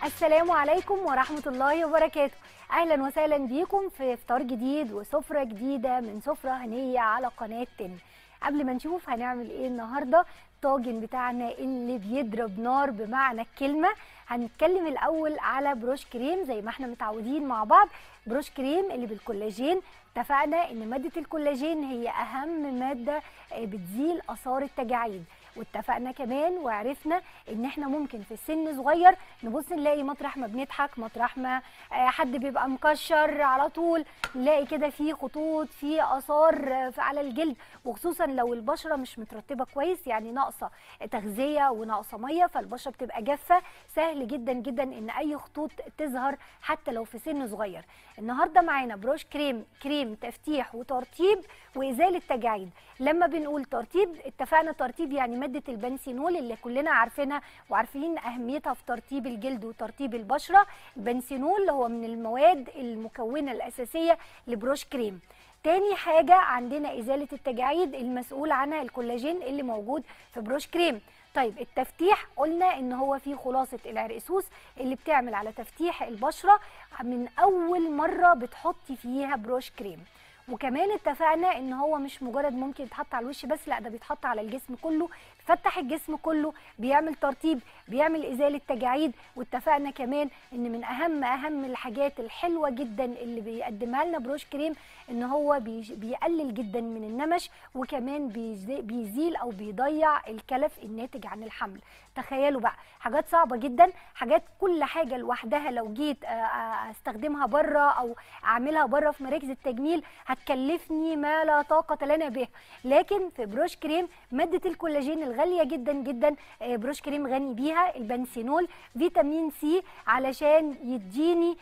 السلام عليكم ورحمة الله وبركاته أهلا وسهلا بيكم في فطار جديد وسفرة جديدة من سفرة هنية على قناة تن قبل ما نشوف هنعمل ايه النهاردة الطاجن بتاعنا اللي بيضرب نار بمعنى الكلمة هنتكلم الأول على بروش كريم زي ما احنا متعودين مع بعض بروش كريم اللي بالكولاجين اتفقنا ان مادة الكولاجين هي أهم مادة بتزيل آثار التجاعيد واتفقنا كمان وعرفنا ان احنا ممكن في سن صغير نبص نلاقي مطرح ما بنضحك مطرح ما حد بيبقى مكشر على طول نلاقي كده في خطوط في اثار على الجلد وخصوصا لو البشره مش مترطبه كويس يعني ناقصه تغذيه وناقصه ميه فالبشره بتبقى جافه سهل جدا جدا ان اي خطوط تظهر حتى لو في سن صغير النهارده معانا بروش كريم كريم تفتيح وترطيب وازاله تجاعيد لما بنقول ترطيب اتفقنا ترطيب يعني ماده البنسينول اللي كلنا عارفينها وعارفين اهميتها في ترطيب الجلد وترطيب البشره البنسينول هو من المواد المكونه الاساسيه لبروش كريم تاني حاجة عندنا إزالة التجاعيد المسؤول عنها الكولاجين اللي موجود في بروش كريم طيب التفتيح قلنا ان هو فيه خلاصه العرقسوس اللي بتعمل على تفتيح البشره من اول مره بتحطي فيها بروش كريم وكمان اتفقنا ان هو مش مجرد ممكن يتحط على الوش بس لا ده بيتحط على الجسم كله بيفتح الجسم كله بيعمل ترطيب بيعمل ازاله تجاعيد واتفقنا كمان ان من اهم اهم الحاجات الحلوه جدا اللي بيقدمها لنا بروش كريم ان هو بيقلل جدا من النمش وكمان بيزيل او بيضيع الكلف الناتج عن الحمل تخيلوا بقى حاجات صعبه جدا حاجات كل حاجه لوحدها لو جيت استخدمها بره او اعملها بره في مراكز التجميل هتكلفني ما لا طاقه لنا به لكن في بروش كريم ماده الكولاجين الغاليه جدا جدا بروش كريم غني بيها البنسينول فيتامين سي علشان يديني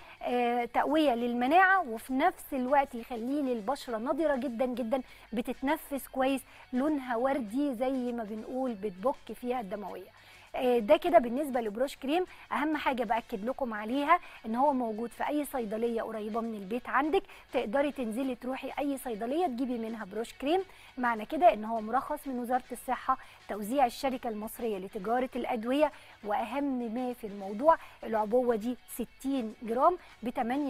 تقويه للمناعه وفي نفس الوقت يخلي لي البشره نضره جدا جدا بتتنفس كويس لونها وردي زي ما بنقول بتبك فيها الدمويه ده كده بالنسبه لبروش كريم اهم حاجه باكد لكم عليها ان هو موجود في اي صيدليه قريبه من البيت عندك تقدري تنزلي تروحي اي صيدليه تجيبي منها بروش كريم معنى كده ان هو مرخص من وزاره الصحه توزيع الشركه المصريه لتجاره الادويه واهم ما في الموضوع العبوه دي 60 جرام ب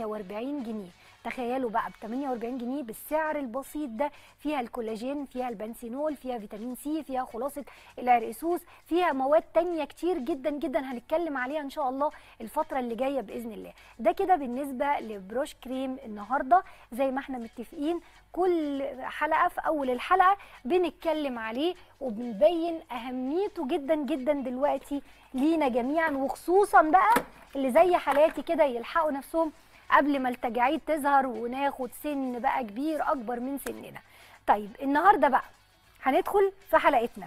48 جنيه تخيلوا بقى ب 48 جنيه بالسعر البسيط ده فيها الكولاجين فيها البنسينول فيها فيتامين سي فيها خلاصه العرقسوس فيها مواد تانية كتير جدا جدا هنتكلم عليها ان شاء الله الفتره اللي جايه باذن الله ده كده بالنسبه لبروش كريم النهارده زي ما احنا متفقين كل حلقه في اول الحلقه بنتكلم عليه وبنبين اهميته جدا جدا دلوقتي لينا جميعا وخصوصا بقى اللي زي حالاتي كده يلحقوا نفسهم قبل ما التجاعيد تظهر وناخد سن بقى كبير اكبر من سننا طيب النهارده بقى هندخل في حلقتنا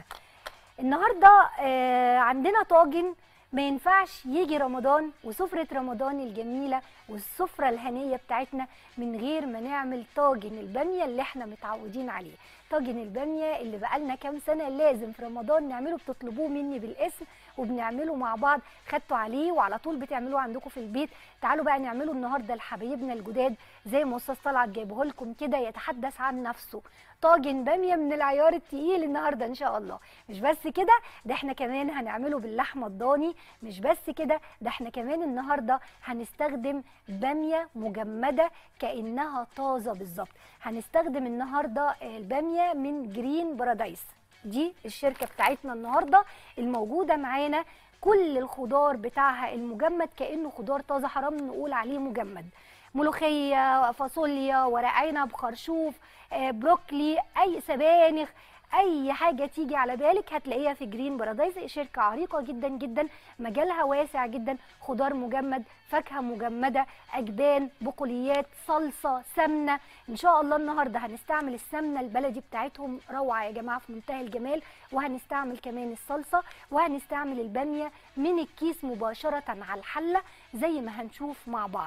النهارده آه عندنا طاجن ما ينفعش يجي رمضان وسفرة رمضان الجميلة والسفرة الهنية بتاعتنا من غير ما نعمل طاجن البامية اللي احنا متعودين عليه طاجن البامية اللي بقالنا كام سنة لازم في رمضان نعمله بتطلبوه مني بالاسم وبنعمله مع بعض خدتوا عليه وعلى طول بتعملوه عندكم في البيت تعالوا بقى نعمله النهارده لحبايبنا الجداد زي ما استاذ طلعت جايبه لكم كده يتحدث عن نفسه طاجن باميه من العيار التقيل النهارده ان شاء الله مش بس كده ده احنا كمان هنعمله باللحمه الضاني مش بس كده ده احنا كمان النهارده هنستخدم باميه مجمده كانها طازه بالظبط هنستخدم النهارده الباميه من جرين بارادايس دي الشركه بتاعتنا النهارده الموجوده معانا كل الخضار بتاعها المجمد كانه خضار طازه حرام نقول عليه مجمد ملوخيه فاصوليا ورق عنب خرشوف بروكلي اي سبانخ اي حاجه تيجي على بالك هتلاقيها في جرين بارادايس شركه عريقه جدا جدا مجالها واسع جدا خضار مجمد فاكهه مجمده اجبان بقوليات صلصه سمنه ان شاء الله النهارده هنستعمل السمنه البلدي بتاعتهم روعه يا جماعه في منتهى الجمال وهنستعمل كمان الصلصه وهنستعمل الباميه من الكيس مباشره على الحله زي ما هنشوف مع بعض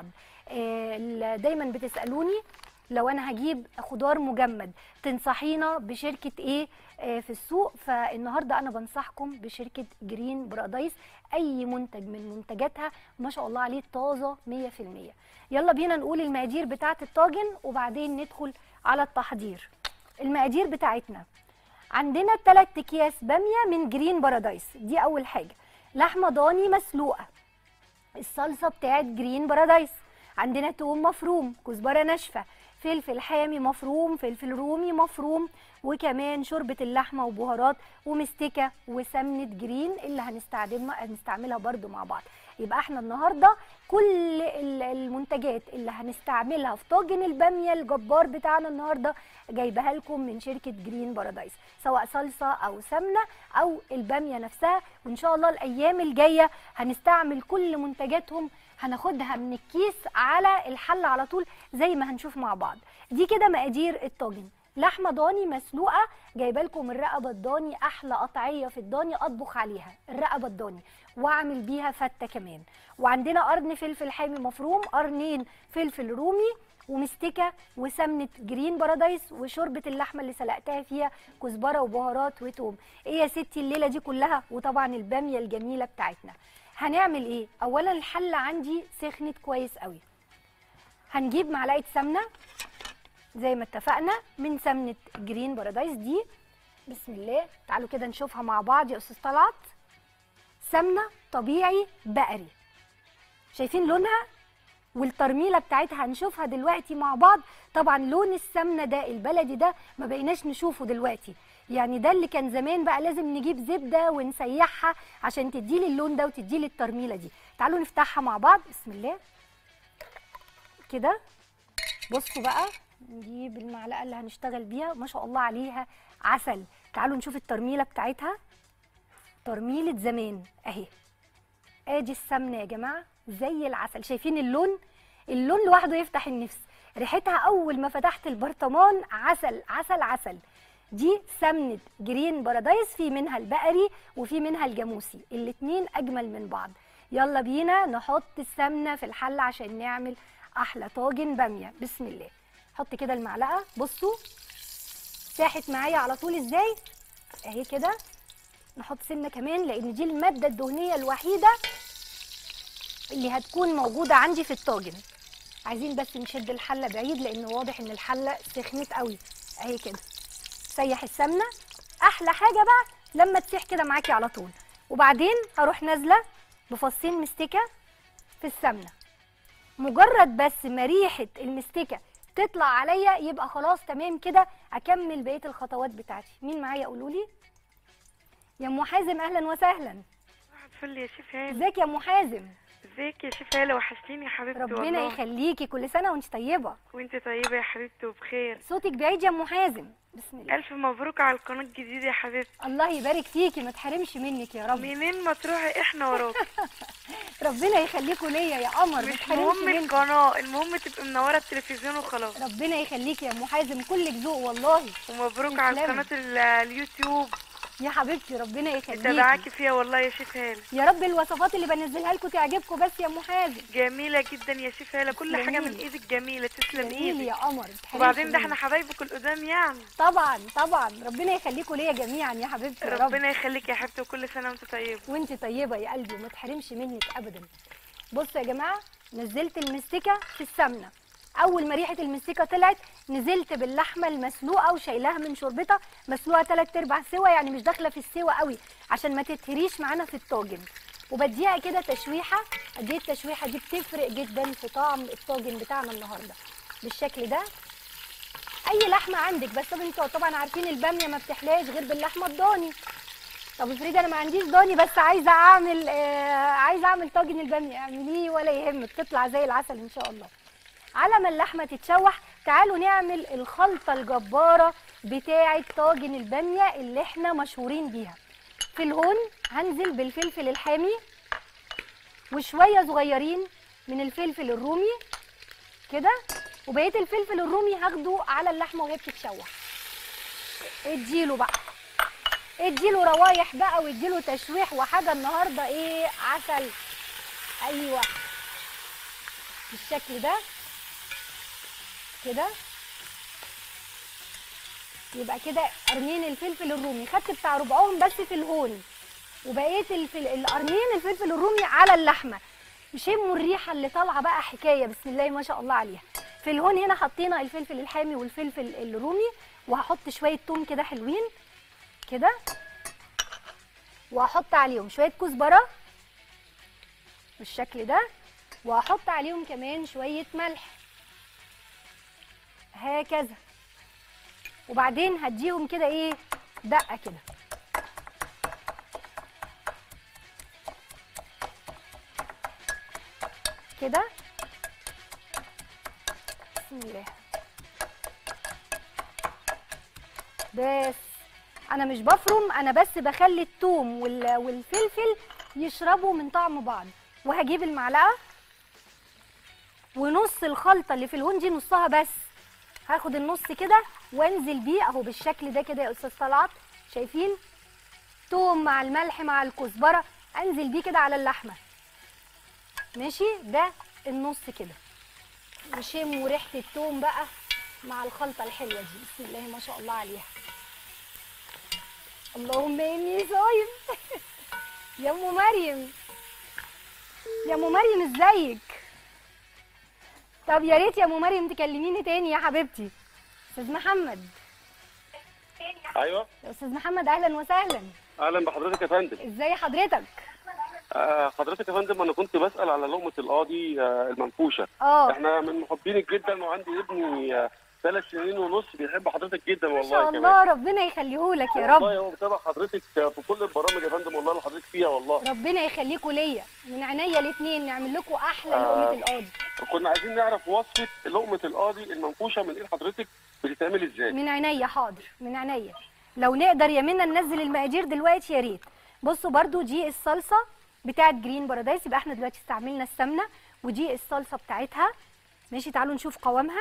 دايما بتسالوني لو انا هجيب خضار مجمد تنصحينا بشركه ايه آه في السوق فالنهارده انا بنصحكم بشركه جرين بارادايس اي منتج من منتجاتها ما شاء الله عليه طازه 100% يلا بينا نقول المقادير بتاعه الطاجن وبعدين ندخل على التحضير المقادير بتاعتنا عندنا 3 اكياس باميه من جرين بارادايس دي اول حاجه لحمه ضاني مسلوقه الصلصه بتاعت جرين بارادايس عندنا توم مفروم كزبره ناشفه فلفل حامي مفروم فلفل رومي مفروم وكمان شوربه اللحمه وبهارات ومستكه وسمنه جرين اللي هنستخدمها هنستعملها برده مع بعض يبقى احنا النهارده كل ال- المنتجات اللي هنستعملها في طاجن الباميه الجبار بتاعنا النهارده جايبها لكم من شركه جرين بارادايس سواء صلصه او سمنه او الباميه نفسها وان شاء الله الايام الجايه هنستعمل كل منتجاتهم هناخدها من الكيس على الحل على طول زي ما هنشوف مع بعض دي كده مقادير الطاجن لحمه ضاني مسلوقه جايبه لكم الرقبه الضاني احلى قطعيه في الضاني اطبخ عليها الرقبه الضاني واعمل بيها فته كمان وعندنا قرن فلفل حامي مفروم قرنين فلفل رومي ومستكه وسمنه جرين بارادايس وشوربه اللحمه اللي سلقتها فيها كزبره وبهارات وتوم ايه يا ستي الليله دي كلها وطبعا الباميه الجميله بتاعتنا هنعمل ايه اولا الحله عندي سخنت كويس قوي هنجيب معلقه سمنه زي ما اتفقنا من سمنه جرين بارادايس دي بسم الله تعالوا كده نشوفها مع بعض يا استاذ طلعت سمنه طبيعي بقري شايفين لونها والترميله بتاعتها هنشوفها دلوقتي مع بعض طبعا لون السمنه ده البلدي ده ما بقيناش نشوفه دلوقتي يعني ده اللي كان زمان بقى لازم نجيب زبده ونسيحها عشان تديلي اللون ده وتديلي الترميله دي تعالوا نفتحها مع بعض بسم الله كده بصوا بقى نجيب المعلقه اللي هنشتغل بيها ما شاء الله عليها عسل تعالوا نشوف الترميله بتاعتها ترميله زمان اهي ادي السمنه يا جماعه زي العسل شايفين اللون اللون لوحده يفتح النفس ريحتها اول ما فتحت البرطمان عسل عسل عسل دي سمنه جرين بارادايس في منها البقري وفي منها الجاموسي الاتنين اجمل من بعض يلا بينا نحط السمنه في الحله عشان نعمل احلى طاجن باميه بسم الله حط كده المعلقه بصوا ساحت معايا على طول ازاي اهي كده نحط سنه كمان لان دي الماده الدهنيه الوحيده اللي هتكون موجوده عندي في الطاجن عايزين بس نشد الحله بعيد لان واضح ان الحله سخنت قوي اهي كده سيح السمنه احلى حاجه بقى لما تسيح كده معاكي على طول وبعدين هروح نازله بفصين مستكه في السمنه مجرد بس ما ريحه المستكه تطلع عليا يبقى خلاص تمام كده اكمل بقيه الخطوات بتاعتي مين معايا قولوا لي يا ام حازم اهلا وسهلا واحد فل يا شيف هاله ازيك يا ام حازم ازيك يا شيف هاله وحشتيني يا حبيبتي ربنا والله يخليكي كل سنه وانت طيبه وانت طيبه يا حبيبتي وبخير صوتك بعيد يا ام حازم بسم الله الف مبروك على القناه الجديده يا حبيبتي الله يبارك فيكي ما تحرمش منك يا رب منين ما تروحي احنا وراك ربنا يخليكوا ليا يا قمر ما مش تحرمش مهم منك القناه المهم تبقي منوره التلفزيون وخلاص ربنا يخليكي يا ام حازم كلك ذوق والله ومبروك على تسلمي. قناه ال- اليوتيوب يا حبيبتي ربنا يخليكي متابعاكي فيها والله يا شيف هاله يا رب الوصفات اللي بنزلها لكم تعجبكم بس يا ام حازم جميله جدا يا شيف هاله كل حاجه من تسلميلي. ايدك جميله تسلم جميل ايدك يا قمر ما تحرمش وبعدين ده منك. احنا حبايبك القدام يعني طبعا طبعا ربنا يخليكوا ليا جميعا يا حبيبتي يا رب ربنا يخليك يا حبيبتي وكل سنه وانت طيبه وانت طيبه يا قلبي وما تحرمش منك ابدا بصوا يا جماعه نزلت المستكه في السمنه اول ما ريحه المستكه طلعت نزلت باللحمه المسلوقه وشايلاها من شوربتها مسلوقه ثلاث ارباع سوا يعني مش داخله في السوا قوي عشان ما تتهريش معانا في الطاجن وبديها كده تشويحه قد ايه التشويحه دي بتفرق جدا في طعم الطاجن بتاعنا النهارده بالشكل ده اي لحمه عندك بس طب انتوا طبعا عارفين الباميه ما بتحلاش غير باللحمه الضاني طب افرضي انا ما عنديش ضاني بس عايزه اعمل آه عايزه اعمل طاجن الباميه اعمليه ولا يهمك تطلع زي العسل ان شاء الله على ما اللحمه تتشوح تعالوا نعمل الخلطه الجباره بتاعه طاجن الباميه اللي احنا مشهورين بيها في الهون هنزل بالفلفل الحامي وشويه صغيرين من الفلفل الرومي كده وبقيه الفلفل الرومي هاخده على اللحمه وهي بتتشوح اديله بقى اديله روايح بقى واديله تشويح وحاجه النهارده ايه عسل ايوه بالشكل ده كده يبقى كده قرنين الفلفل الرومي خدت بتاع ربعهم بس في الهون وبقيه الفل... القرنين الفلفل الرومي على اللحمه شموا الريحه اللي طالعه بقى حكايه بسم الله ما شاء الله عليها في الهون هنا حطينا الفلفل الحامي والفلفل الرومي وهحط شويه توم كده حلوين كده وهحط عليهم شويه كزبره بالشكل ده وهحط عليهم كمان شويه ملح هكذا وبعدين هديهم كده ايه دقه كده كده بسم الله بس انا مش بفرم انا بس بخلي التوم وال- والفلفل يشربوا من طعم بعض وهجيب المعلقه ونص الخلطه اللي في الهون دي نصها بس هاخد النص كده وانزل بيه اهو بالشكل ده كده يا استاذ طلعت شايفين توم مع الملح مع الكزبره انزل بيه كده على اللحمه ماشي ده النص كده وشم وريحه التوم بقى مع الخلطه الحلوه دي بسم الله ما شاء الله عليها اللهم اني صايم يا ام مريم يا ام مريم ازيك طب يا ريت يا ام مريم تكلميني تاني يا حبيبتي استاذ محمد ايوه يا استاذ محمد اهلا وسهلا اهلا بحضرتك يا فندم ازاي حضرتك آه حضرتك يا فندم انا كنت بسال على لقمه القاضي آه المنفوشه اه احنا من محبينك جدا وعندي ابني آه ثلاث سنين ونص بيحب حضرتك جدا ما والله شاء كمان الله ربنا يخليهولك يا رب والله هو بيتابع حضرتك في كل البرامج يا فندم والله اللي حضرتك فيها والله ربنا يخليكوا ليا من عينيا الاثنين نعمل لكم احلى آه. لقمه القاضي كنا عايزين نعرف وصفه لقمه القاضي المنفوشه من ايد حضرتك بتتعمل ازاي من عينيا حاضر من عينيا لو نقدر يا منى ننزل المقادير دلوقتي يا ريت بصوا برضو دي الصلصه بتاعت جرين بارادايس يبقى احنا دلوقتي استعملنا السمنه ودي الصلصه بتاعتها ماشي تعالوا نشوف قوامها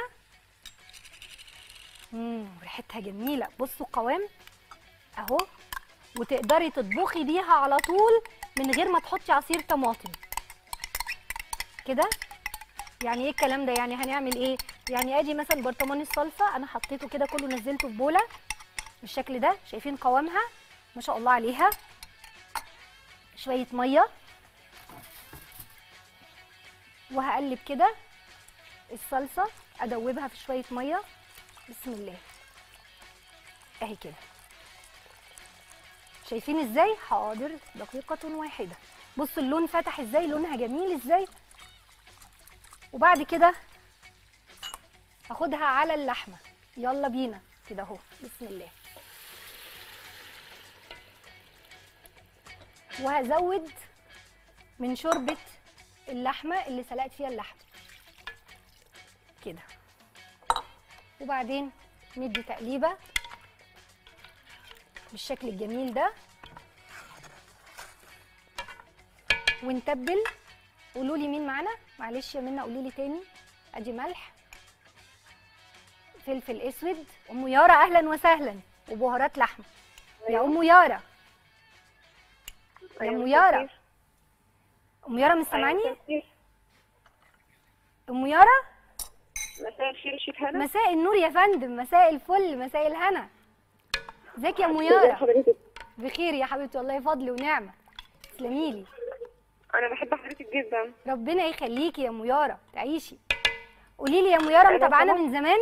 امم ريحتها جميله بصوا القوام اهو وتقدري تطبخي بيها على طول من غير ما تحطي عصير طماطم كده يعني ايه الكلام ده يعني هنعمل ايه يعني ادي مثلا برطمان الصلصه انا حطيته كده كله نزلته في بوله بالشكل ده شايفين قوامها ما شاء الله عليها شويه ميه وهقلب كده الصلصه ادوبها في شويه ميه بسم الله اهي كده شايفين ازاي حاضر دقيقه واحده بصوا اللون فتح ازاي لونها جميل ازاي وبعد كده هاخدها على اللحمه يلا بينا كده اهو بسم الله وهزود من شوربه اللحمه اللي سلقت فيها اللحمه كده وبعدين ندي تقليبه بالشكل الجميل ده ونتبل قولوا لي مين معانا معلش يا منى قولي لي تاني ادي ملح فلفل اسود ام يارا اهلا وسهلا وبهارات لحمه يا ام يارا يا ام يارا ام يارا مش سامعاني ام يارا مساء الخير شيف هنا مساء النور يا فندم مساء الفل مساء الهنا ازيك يا ام يارا حضرتك بخير يا حبيبتي والله فضل ونعمه تسلمي لي انا بحب حضرتك جدا ربنا يخليكي يا ام يارا تعيشي قولي لي يا ام يارا أنا متابعانا طبعاً. من زمان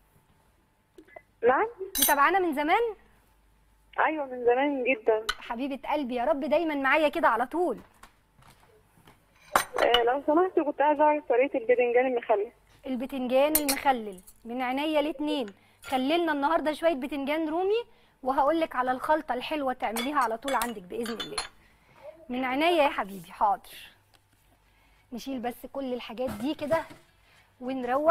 نعم متابعانا من زمان ايوه من زمان جدا حبيبه قلبي يا رب دايما معايا كده على طول آه لو سمحت كنت عايزه اعرف طريقه الباذنجان المخلل البتنجان المخلل من عينيا الاتنين خللنا النهارده شويه بتنجان رومي وهقول لك على الخلطه الحلوه تعمليها على طول عندك باذن الله من عينيا يا حبيبي حاضر نشيل بس كل الحاجات دي كده ونروق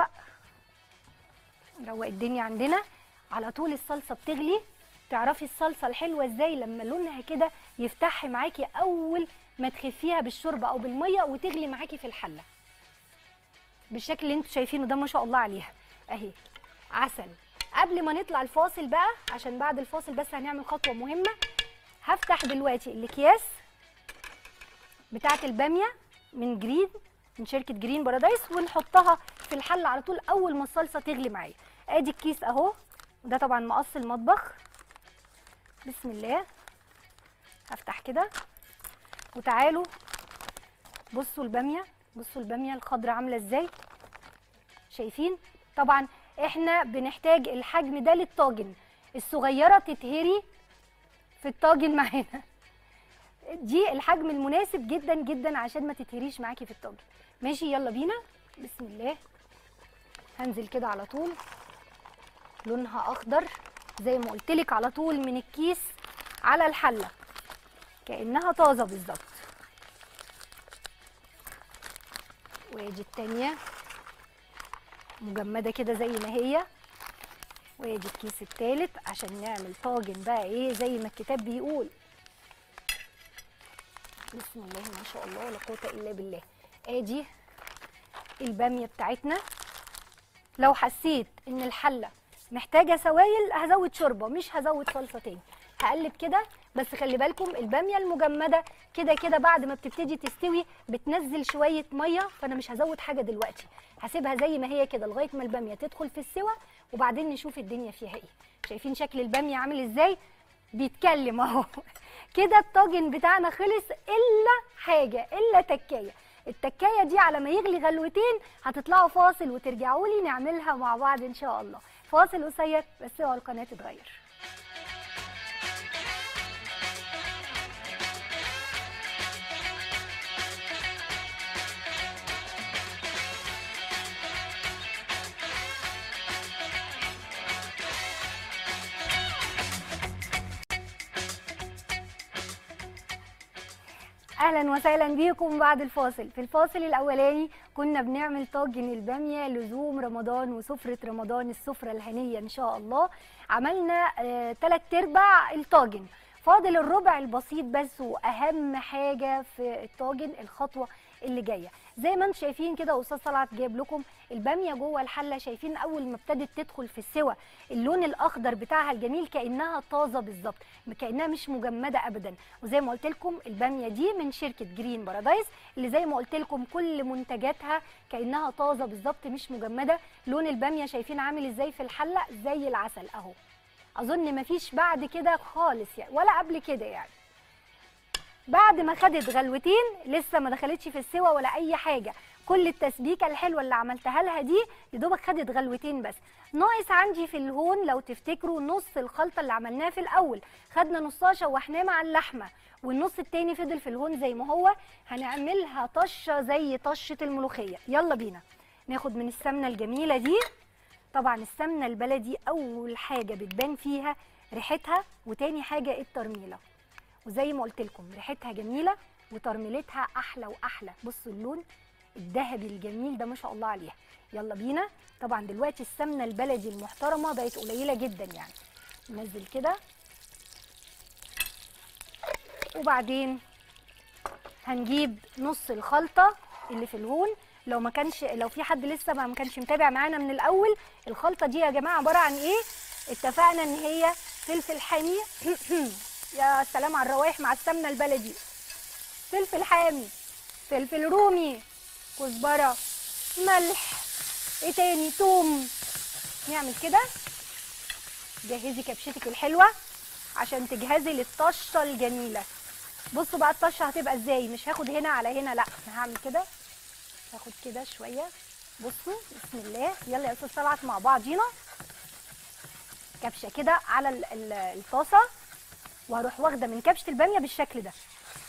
نروق الدنيا عندنا على طول الصلصه بتغلي تعرفي الصلصه الحلوه ازاي لما لونها كده يفتح معاكي اول ما تخفيها بالشوربه او بالميه وتغلي معاكي في الحله بالشكل اللي انتوا شايفينه ده ما شاء الله عليها اهي عسل قبل ما نطلع الفاصل بقى عشان بعد الفاصل بس هنعمل خطوه مهمه هفتح دلوقتي الاكياس بتاعه الباميه من جرين من شركه جرين بارادايس ونحطها في الحله على طول اول ما الصلصه تغلي معايا ادي الكيس اهو وده طبعا مقص المطبخ بسم الله هفتح كده وتعالوا بصوا الباميه بصوا الباميه الخضراء عامله ازاي شايفين طبعا احنا بنحتاج الحجم ده للطاجن الصغيره تتهري في الطاجن معانا دي الحجم المناسب جدا جدا عشان ما تتهريش معاكي في الطاجن ماشي يلا بينا بسم الله هنزل كده على طول لونها اخضر زي ما قلت لك على طول من الكيس على الحله كانها طازه بالظبط وادي التانية مجمده كده زي ما هي وادي الكيس التالت عشان نعمل طاجن بقى ايه زي ما الكتاب بيقول بسم الله ما شاء الله ولا قوه الا بالله ادي الباميه بتاعتنا لو حسيت ان الحله محتاجه سوائل هزود شوربه مش هزود صلصه تاني هقلب كده بس خلي بالكم الباميه المجمده كده كده بعد ما بتبتدي تستوي بتنزل شويه ميه فانا مش هزود حاجه دلوقتي هسيبها زي ما هي كده لغايه ما الباميه تدخل في السوى وبعدين نشوف الدنيا فيها ايه شايفين شكل الباميه عامل ازاي بيتكلم اهو كده الطاجن بتاعنا خلص الا حاجه الا تكايه التكايه دي على ما يغلي غلوتين هتطلعوا فاصل وترجعوا لي نعملها مع بعض ان شاء الله فاصل قصير بس اوعوا القناه تتغير اهلا وسهلا بيكم بعد الفاصل في الفاصل الاولاني كنا بنعمل طاجن الباميه لزوم رمضان وسفره رمضان السفره الهنيه ان شاء الله عملنا ثلاث ارباع الطاجن فاضل الربع البسيط بس واهم حاجه في الطاجن الخطوه اللي جايه زي ما انتم شايفين كده استاذ طلعت جايب لكم الباميه جوه الحله شايفين اول ما ابتدت تدخل في السوى اللون الاخضر بتاعها الجميل كانها طازه بالظبط كانها مش مجمده ابدا وزي ما قلت لكم الباميه دي من شركه جرين بارادايس اللي زي ما قلت لكم كل منتجاتها كانها طازه بالظبط مش مجمده لون الباميه شايفين عامل ازاي في الحله زي العسل اهو اظن مفيش بعد كده خالص يعني ولا قبل كده يعني بعد ما خدت غلوتين لسه ما دخلتش في السوى ولا اي حاجه كل التسبيكه الحلوه اللي عملتها لها دي يا دوبك خدت غلوتين بس ناقص عندي في الهون لو تفتكروا نص الخلطه اللي عملناها في الاول خدنا نصها شوحناه مع اللحمه والنص التاني فضل في الهون زي ما هو هنعملها طشه زي طشه الملوخيه يلا بينا ناخد من السمنه الجميله دي طبعا السمنه البلدي اول حاجه بتبان فيها ريحتها وتاني حاجه الترميله وزي ما قلت لكم ريحتها جميله وترميلتها احلى واحلى بصوا اللون الذهبي الجميل ده ما شاء الله عليها يلا بينا طبعا دلوقتي السمنه البلدي المحترمه بقت قليله جدا يعني ننزل كده وبعدين هنجيب نص الخلطه اللي في الهون لو ما كانش لو في حد لسه ما كانش متابع معانا من الاول الخلطه دي يا جماعه عباره عن ايه اتفقنا ان هي فلفل حامي يا سلام على الروايح مع السمنه البلدي فلفل حامي فلفل رومي كزبره ملح ايه تاني توم نعمل كده جهزي كبشتك الحلوه عشان تجهزي للطشه الجميله بصوا بقى الطشه هتبقى ازاي مش هاخد هنا على هنا لا انا هعمل كده هاخد كده شويه بصوا بسم الله يلا يا استاذ طلعت مع بعضينا كبشه كده على ال- ال- الطاسه وهروح واخده من كبشه الباميه بالشكل ده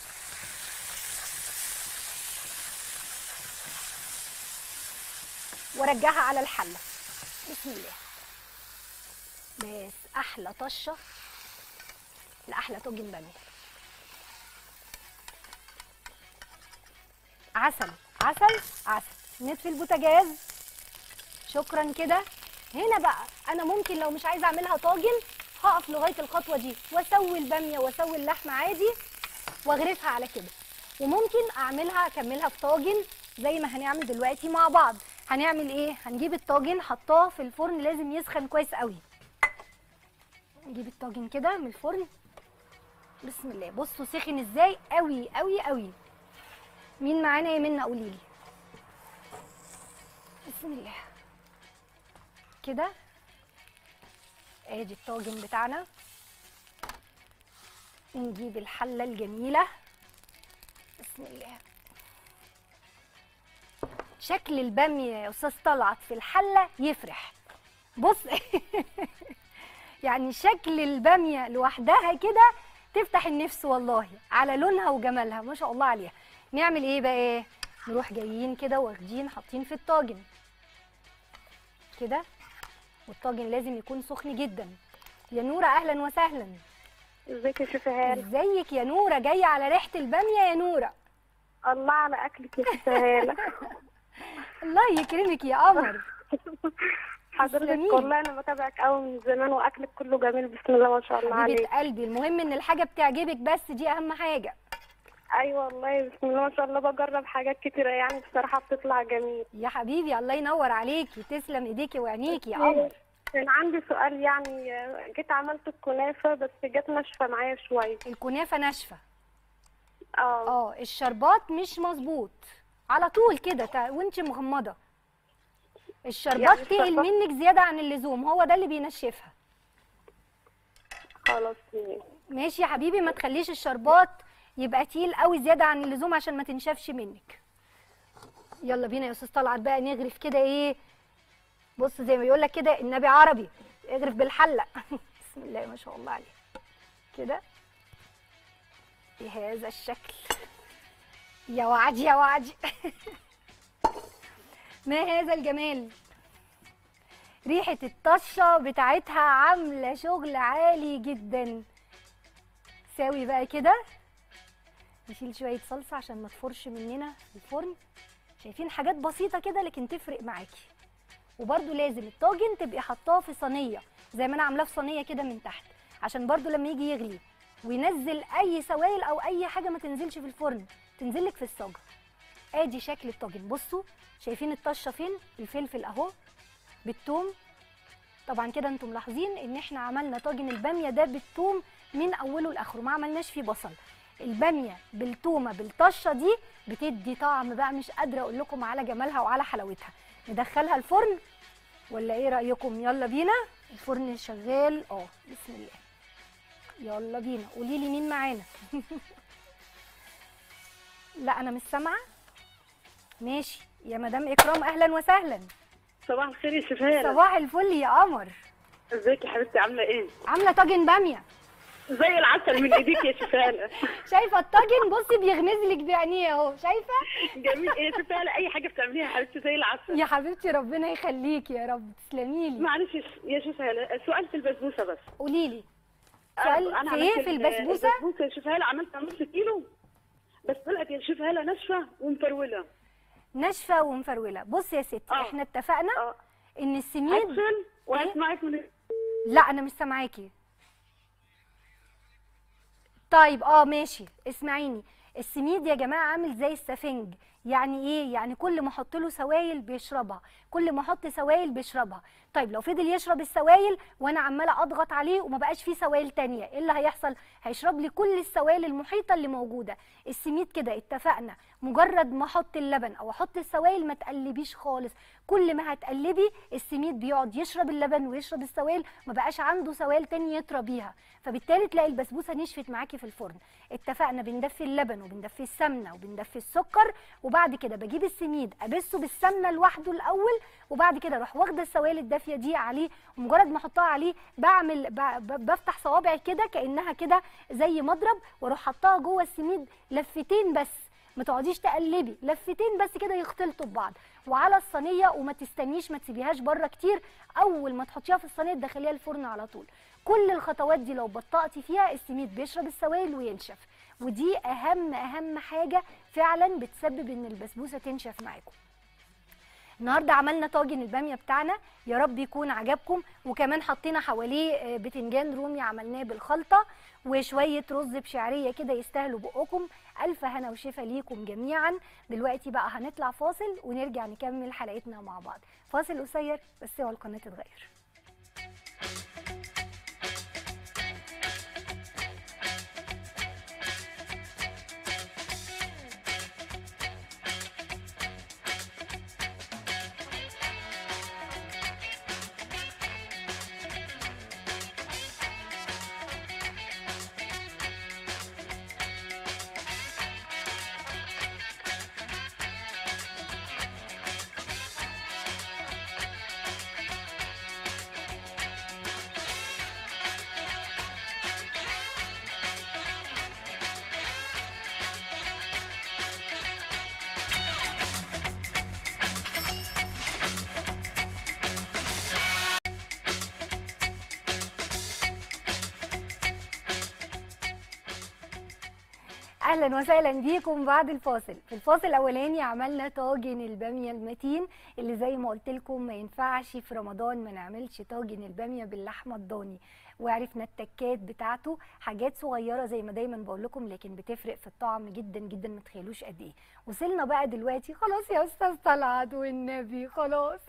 وارجعها على الحله بسم الله بس احلى طشه لاحلى طاجن باميه عسل عسل عسل نطفي البوتاجاز شكرا كده هنا بقى انا ممكن لو مش عايزه اعملها طاجن هقف لغايه الخطوه دي واسوي الباميه واسوي اللحمه عادي واغرفها على كده وممكن اعملها اكملها في طاجن زي ما هنعمل دلوقتي مع بعض هنعمل ايه هنجيب الطاجن حطاه في الفرن لازم يسخن كويس قوي نجيب الطاجن كده من الفرن بسم الله بصوا سخن ازاي قوي قوي قوي مين معانا يا منى قولي لي بسم الله كده ادي الطاجن بتاعنا نجيب الحله الجميله بسم الله شكل الباميه يا استاذ طلعت في الحله يفرح بص يعني شكل الباميه لوحدها كده تفتح النفس والله على لونها وجمالها ما شاء الله عليها نعمل ايه بقى ايه نروح جايين كده واخدين حاطين في الطاجن كده والطاجن لازم يكون سخن جدا يا نوره اهلا وسهلا ازيك يا شيف هاله ازيك يا نوره جايه على ريحه الباميه يا نوره الله على اكلك يا شيف هاله الله يكرمك يا قمر حضرتك تسلميلي. والله انا بتابعك قوي من زمان واكلك كله جميل بسم الله ما شاء الله عليك حبيبه قلبي المهم ان الحاجه بتعجبك بس دي اهم حاجه ايوه والله بسم الله ما شاء الله بجرب حاجات كتيره يعني بصراحه بتطلع جميل يا حبيبي الله ينور عليكي تسلم ايديكي وعينيكي يا قمر كان عندي سؤال يعني آه، جيت عملت الكنافه بس جت ناشفه معايا شويه الكنافه ناشفه اه اه الشربات مش مظبوط على طول كده تا- وانت مغمضه الشربات يعني تقل الشربات- منك زياده عن اللزوم هو ده اللي بينشفها خلاص ماشي. ماشي يا حبيبي ما تخليش الشربات يبقى تقيل قوي زياده عن اللزوم عشان ما تنشفش منك يلا بينا يا استاذ طلعت بقى نغرف كده ايه بص زي ما بيقول لك كده النبي عربي اغرف بالحله بسم الله ما شاء الله عليه كده بهذا الشكل يا وعدي يا وعدي ما هذا الجمال ريحة الطشة بتاعتها عاملة شغل عالي جدا ساوي بقى كده نشيل شوية صلصة عشان ما تفرش مننا في الفرن شايفين حاجات بسيطة كده لكن تفرق معاكي وبرده لازم الطاجن تبقي حطاه في صينية زي ما انا عاملاه في صينية كده من تحت عشان برده لما يجي يغلي وينزل اي سوائل او اي حاجة ما تنزلش في الفرن تنزلك في الصاجة ادي شكل الطاجن بصوا شايفين الطشة فين الفلفل اهو بالثوم طبعا كده انتم ملاحظين ان احنا عملنا طاجن الباميه ده بالثوم من اوله لاخره ما عملناش فيه بصل الباميه بالثومه بالطشه دي بتدي طعم بقى مش قادره اقول لكم على جمالها وعلى حلاوتها ندخلها الفرن ولا ايه رايكم يلا بينا الفرن شغال اه بسم الله يلا بينا قولي لي مين معانا لا انا مش سامعه ماشي يا مدام اكرام اهلا وسهلا صباح الخير يا شيف هاله صباح الفل يا قمر ازيك يا حبيبتي عامله ايه عامله طاجن باميه زي العسل من ايديك يا شيف هاله شايفه الطاجن بصي بيغمز لك بعينيه اهو شايفه جميل ايه يا شيف هاله اي حاجه بتعمليها يا حبيبتي زي العسل يا حبيبتي ربنا يخليكي يا رب تسلمي لي معلش يا شيف هاله سؤال في البسبوسه بس قولي لي سؤال في ايه عملت في ال- البسبوسه البسبوسه يا شيف هاله عملتها نص كيلو بس طلعت يا شيف هاله ناشفه ومفروله ناشفه ومفروله بصي يا ستي آه. احنا اتفقنا اه ان السميد هدخل وهسمعك من لا انا مش سامعاكي طيب اه ماشي اسمعيني السميد يا جماعه عامل زي السفنج يعني ايه يعني كل ما احط له سوائل بيشربها كل ما احط سوائل بيشربها طيب لو فضل يشرب السوائل وانا عماله اضغط عليه وما بقاش فيه سوائل تانية ايه اللي هيحصل هيشرب لي كل السوائل المحيطه اللي موجوده السميد كده اتفقنا مجرد ما احط اللبن او احط السوائل ما تقلبيش خالص كل ما هتقلبي السميد بيقعد يشرب اللبن ويشرب السوائل ما بقاش عنده سوائل تاني يطرى بيها فبالتالي تلاقي البسبوسه نشفت معاكي في الفرن اتفقنا بندفي اللبن وبندفي السمنه وبندفي السكر وبعد كده بجيب السميد ابسه بالسمنه لوحده الاول وبعد كده اروح واخده السوائل الدافيه دي عليه ومجرد ما احطها عليه بعمل ب- ب- بفتح صوابعي كده كانها كده زي مضرب واروح حطها جوه السميد لفتين بس ما تقعديش تقلبي لفتين بس كده يختلطوا ببعض وعلى الصينيه وما تستنيش ما تسيبيهاش بره كتير اول ما تحطيها في الصينيه تدخليها الفرن على طول كل الخطوات دي لو بطأتي فيها السميد بيشرب السوائل وينشف ودي اهم اهم حاجه فعلا بتسبب ان البسبوسه تنشف معاكم النهارده عملنا طاجن الباميه بتاعنا يا رب يكون عجبكم وكمان حطينا حواليه آه، بتنجان رومي عملناه بالخلطه وشويه رز بشعريه كده يستاهلوا بقكم الف هنا وشفا ليكم جميعا دلوقتي بقى هنطلع فاصل ونرجع نكمل حلقتنا مع بعض فاصل قصير بس هو القناه تتغير اهلا وسهلا بيكم بعد الفاصل في الفاصل الاولاني عملنا طاجن الباميه المتين اللي زي ما قلت لكم ما ينفعش في رمضان ما نعملش طاجن الباميه باللحمه الضاني وعرفنا التكات بتاعته حاجات صغيره زي ما دايما بقول لكم لكن بتفرق في الطعم جدا جدا ما تخيلوش قد ايه وصلنا بقى دلوقتي خلاص يا استاذ طلعت والنبي خلاص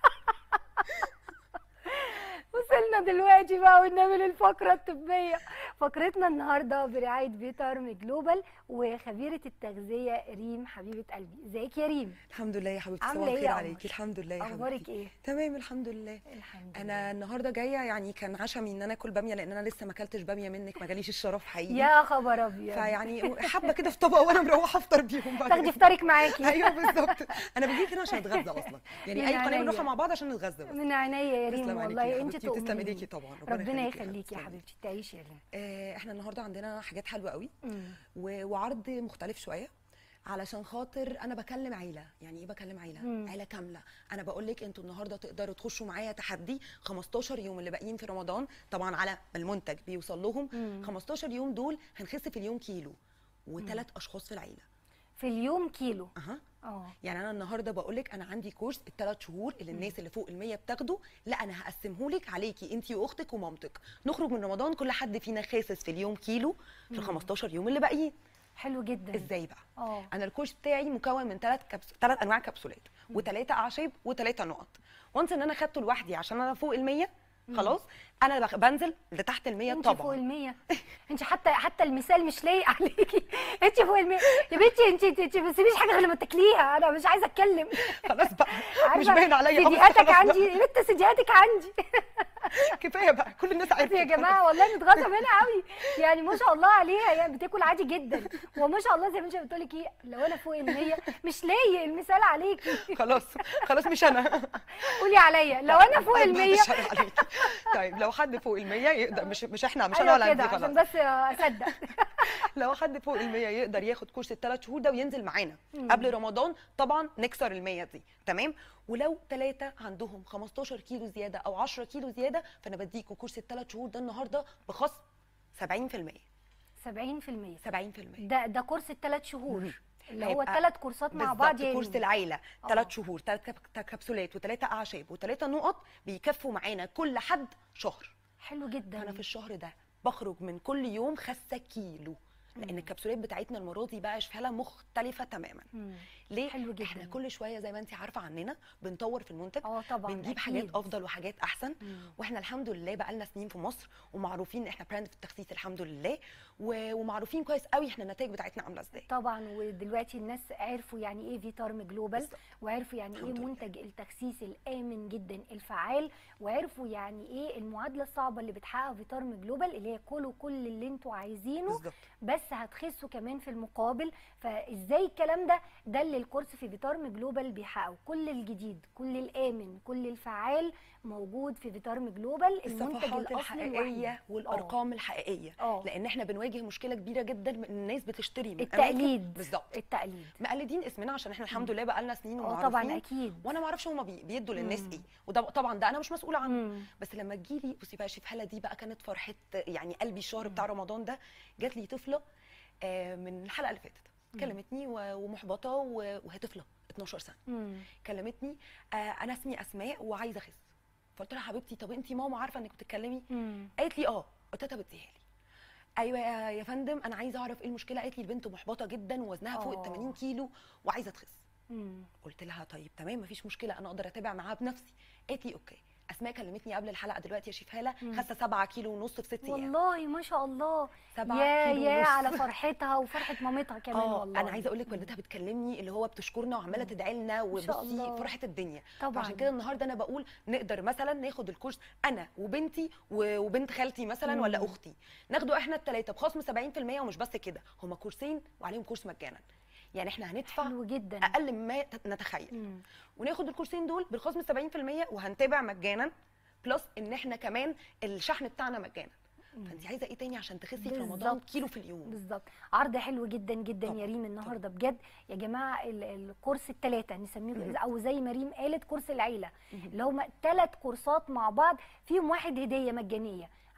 وصلنا دلوقتي بقى والنبي للفقرة الطبية فقرتنا النهاردة برعاية بيتارم جلوبال وخبيرة التغذية ريم حبيبة قلبي ازيك يا ريم الحمد لله يا حبيبتي عاملة صباح إيه الخير يا عليكي قمر؟ الحمد لله يا اخبارك حبيبتي ايه تمام الحمد لله الحمد لله انا النهارده جايه يعني كان عشمي ان انا اكل باميه لان انا لسه ما اكلتش باميه منك ما جاليش الشرف حقيقي يا خبر ابيض فيعني حبه كده في طبق وانا مروحه افطر بيهم بعد تاخدي كده. فطارك معاكي ايوه بالظبط انا بجيب هنا عشان اتغذى اصلا يعني من اي قناه عينيا. بنروحها مع بعض عشان نتغذى بس من عينيا يا ريم تسلم عليكي والله يا انت حبيبتي وتسلم تؤمني ايديكي طبعا ربنا ربنا يخليكي يا يخليكي يا حبيبتي. حبيبتي تعيشي يا ريم آه، احنا النهارده عندنا حاجات حلوه قوي مم. و- وعرض مختلف شويه علشان خاطر انا بكلم عيله يعني ايه بكلم عيله مم. عيله كامله انا بقول لك انتوا النهارده تقدروا تخشوا معايا تحدي 15 يوم اللي باقيين في رمضان طبعا على ما المنتج بيوصل لهم مم. 15 يوم دول هنخس في اليوم كيلو وثلاث اشخاص في العيله في اليوم كيلو اها اه يعني انا النهارده بقول لك انا عندي كورس الثلاث شهور اللي الناس اللي فوق ال100 بتاخده لا انا هقسمه لك عليكي انت واختك ومامتك نخرج من رمضان كل حد فينا خاسس في اليوم كيلو في ال 15 يوم اللي باقيين حلو جدا ازاي بقى اه انا الكورس بتاعي مكون من ثلاث كبس... ثلاث انواع كبسولات وثلاثه اعشاب وثلاثه نقط وانس ان انا خدته لوحدي عشان انا فوق ال100 خلاص انا بخ... بنزل لتحت ال100 انت فوق طبعا ال100 انت حتى حتى المثال مش لايق عليكي انت فوق ال100 يا بنتي انت انت انت ما تسيبيش حاجه غير لما تاكليها انا مش عايزه اتكلم خلاص بقى مش عارفة باين عليا خالص، سيديهاتك خلاص بقى. عندي يا بنت سيديهاتك عندي كفايه بقى كل الناس عرفت يا جماعه والله متغاظه منها قوي يعني ما شاء الله عليها يعني بتاكل عادي جدا وما شاء الله زي ما انت بتقولي لك ايه لو انا فوق ال100 مش لايق المثال عليكي خلاص خلاص مش انا قولي عليا لو انا فوق طيب، ال100 مش أنا عليكي. طيب لو حد فوق ال100 يقدر مش مش احنا مش انا ايوه ولا كده انت عشان خلاص بس اصدق لو حد فوق ال100 يقدر ياخد كورس الثلاث شهور ده وينزل معانا قبل رمضان طبعا نكسر ال100 دي تمام ولو ثلاثه عندهم 15 كيلو زياده او 10 كيلو زياده فانا بديكوا كورس الثلاث شهور ده النهارده بخصم 70% 70% 70% ده ده كورس الثلاث شهور اللي هو هيبقى ثلاث كورسات مع بعض بالظبط، كورس يعني العيله آه. ثلاث شهور ثلاث كبسولات وثلاثه اعشاب وثلاثه نقط بيكفوا معانا كل حد شهر حلو جدا فانا في الشهر ده بخرج من كل يوم خاسه كيلو لان الكبسولات بتاعتنا المره دي بقى اشكالها مختلفه تماما مم. ليه حلو جدا. احنا كل شويه زي ما انت عارفه عننا بنطور في المنتج اه طبعا بنجيب أكيد. حاجات افضل وحاجات احسن مم. واحنا الحمد لله بقى لنا سنين في مصر ومعروفين ان احنا براند في التخسيس الحمد لله و- ومعروفين كويس قوي احنا النتائج بتاعتنا عامله ازاي طبعا ودلوقتي الناس عرفوا يعني ايه فيتارم جلوبال بالظبط. وعرفوا يعني ايه الحمد لله. منتج التخسيس الامن جدا الفعال وعرفوا يعني ايه المعادله الصعبه اللي بتحقق فيتارم جلوبال اللي هي كلوا كل اللي انتوا عايزينه بالظبط بس هتخسوا كمان في المقابل فازاي الكلام ده ده اللي الكورس في فيتارم جلوبال بيحققه كل الجديد كل الامن كل الفعال موجود في فيتارم جلوبال المنتج الصفحات الاصلي الحقيقيه الوحيد والارقام الحقيقيه اه. لان احنا بنواجه مشكله كبيره جدا من الناس بتشتري من أماكن- التقليد بالظبط التقليد مقلدين اسمنا عشان احنا الحمد لله بقى لنا سنين اه ومعروفين طبعا اكيد وانا ما اعرفش هما بي- بيدوا للناس مم. ايه وده طبعا ده انا مش مسؤوله عنه مم. بس لما تجيلي بصي بقى شوف هلا دي بقى كانت فرحه يعني قلبي الشهر بتاع رمضان ده جات لي طفله آه، من الحلقه اللي فاتت كلمتني و- ومحبطه و- وهي طفله 12 سنه مم. كلمتني آه، انا اسمي اسماء وعايزه اخس فقلت لها حبيبتي طب انت ماما عارفه انك بتتكلمي مم. قالت لي اه قلت لها طب اديها لي ايوه يا يا فندم انا عايزه اعرف ايه المشكله قالت لي البنت محبطه جدا ووزنها فوق ال آه. 80 كيلو وعايزه تخس مم. قلت لها طيب تمام مفيش مشكله انا اقدر اتابع معاها بنفسي قالت لي اوكي اسماء كلمتني قبل الحلقه دلوقتي يا شيف هاله مم. خاسه 7 كيلو ونص في 6 ايام والله ما شاء الله سبعة يا كيلو يا ونص. على فرحتها وفرحه مامتها كمان اه والله انا عايزه اقول لك والدتها بتكلمني اللي هو بتشكرنا وعماله تدعي لنا شاء وبصي الله. فرحه الدنيا طبعا عشان كده النهارده انا بقول نقدر مثلا ناخد الكورس انا وبنتي و- وبنت خالتي مثلا مم. ولا اختي ناخده احنا الثلاثه بخصم 70% ومش بس كده هما كورسين وعليهم كورس مجانا يعني احنا هندفع حلو جدا اقل مما تت- نتخيل مم. وناخد الكورسين دول بالخصم 70% وهنتابع مجانا بلس ان احنا كمان الشحن بتاعنا مجانا فانت عايزه ايه تاني عشان تخسي في رمضان بالظبط. كيلو في اليوم بالظبط عرض حلو جدا جدا يا طبعاً، ريم النهارده بجد يا جماعه ال- الكورس الثلاثه نسميه او زي ما ريم قالت كورس العيله اللي هم ثلاث كورسات مع بعض فيهم واحد هديه مجانيه